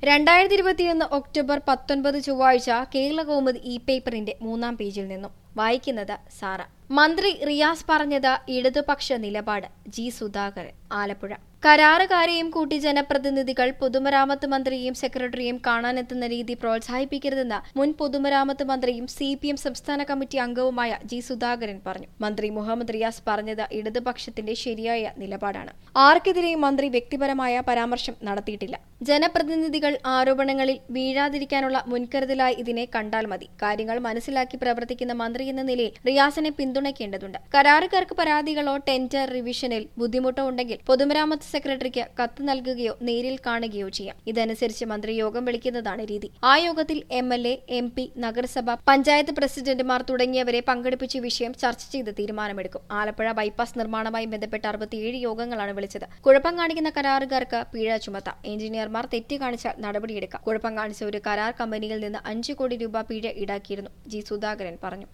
രണ്ടായിരത്തി ഇരുപത്തിയൊന്ന് ഒക്ടോബർ പത്തൊൻപത് ചൊവ്വാഴ്ച കേരള കൗമുദി ഇ പേപ്പറിന്റെ മൂന്നാം പേജിൽ നിന്നും വായിക്കുന്നത് സാറ മന്ത്രി റിയാസ് പറഞ്ഞത് ഇടതുപക്ഷ നിലപാട് ജി സുധാകരൻ ആലപ്പുഴ കരാറുകാരെയും കൂട്ടി ജനപ്രതിനിധികൾ പൊതുമരാമത്ത് മന്ത്രിയെയും സെക്രട്ടറിയും കാണാനെത്തുന്ന രീതി പ്രോത്സാഹിപ്പിക്കരുതെന്ന് മുൻ പൊതുമരാമത്ത് മന്ത്രിയും സി പി എം സംസ്ഥാന കമ്മിറ്റി അംഗവുമായ ജി സുധാകരൻ പറഞ്ഞു മന്ത്രി മുഹമ്മദ് റിയാസ് പറഞ്ഞത് ഇടതുപക്ഷത്തിന്റെ ശരിയായ നിലപാടാണ് ആർക്കെതിരെയും മന്ത്രി വ്യക്തിപരമായ പരാമർശം നടത്തിയിട്ടില്ല ജനപ്രതിനിധികൾ ആരോപണങ്ങളിൽ വീഴാതിരിക്കാനുള്ള മുൻകരുതലായി ഇതിനെ കണ്ടാൽ മതി കാര്യങ്ങൾ മനസ്സിലാക്കി പ്രവർത്തിക്കുന്ന മന്ത്രി എന്ന നിലയിൽ റിയാസിനെ പിന്തുണയ്ക്കേണ്ടതുണ്ട് കരാറുകാർക്ക് പരാതികളോ ടെൻഡർ റിവിഷനിൽ ബുദ്ധിമുട്ടോ ഉണ്ടെങ്കിൽ പൊതുമരാമത്ത് സെക്രട്ടറിക്ക് കത്ത് നൽകുകയോ നേരിൽ കാണുകയോ ചെയ്യാം ഇതനുസരിച്ച് മന്ത്രി യോഗം വിളിക്കുന്നതാണ് രീതി ആ യോഗത്തിൽ M L A M P നഗരസഭ പഞ്ചായത്ത് പ്രസിഡന്റുമാർ തുടങ്ങിയവരെ പങ്കെടുപ്പിച്ച വിഷയം ചർച്ച ചെയ്ത് തീരുമാനമെടുക്കും ആലപ്പുഴ ബൈപ്പാസ് നിർമ്മാണവുമായി ബന്ധപ്പെട്ട് അറുപത്തിയേഴ് യോഗങ്ങളാണ് വിളിച്ചത് കുഴപ്പം കാണിക്കുന്ന കരാറുകാർക്ക് പിഴ ചുമത്താം എഞ്ചിനീയർമാർ തെറ്റ് കാണിച്ചാൽ നടപടിയെടുക്കാം കുഴപ്പം കാണിച്ച ഒരു കരാർ കമ്പനിയിൽ നിന്ന് അഞ്ചു കോടി രൂപ പിഴ ഈടാക്കിയിരുന്നു ജി സുധാകരൻ പറഞ്ഞു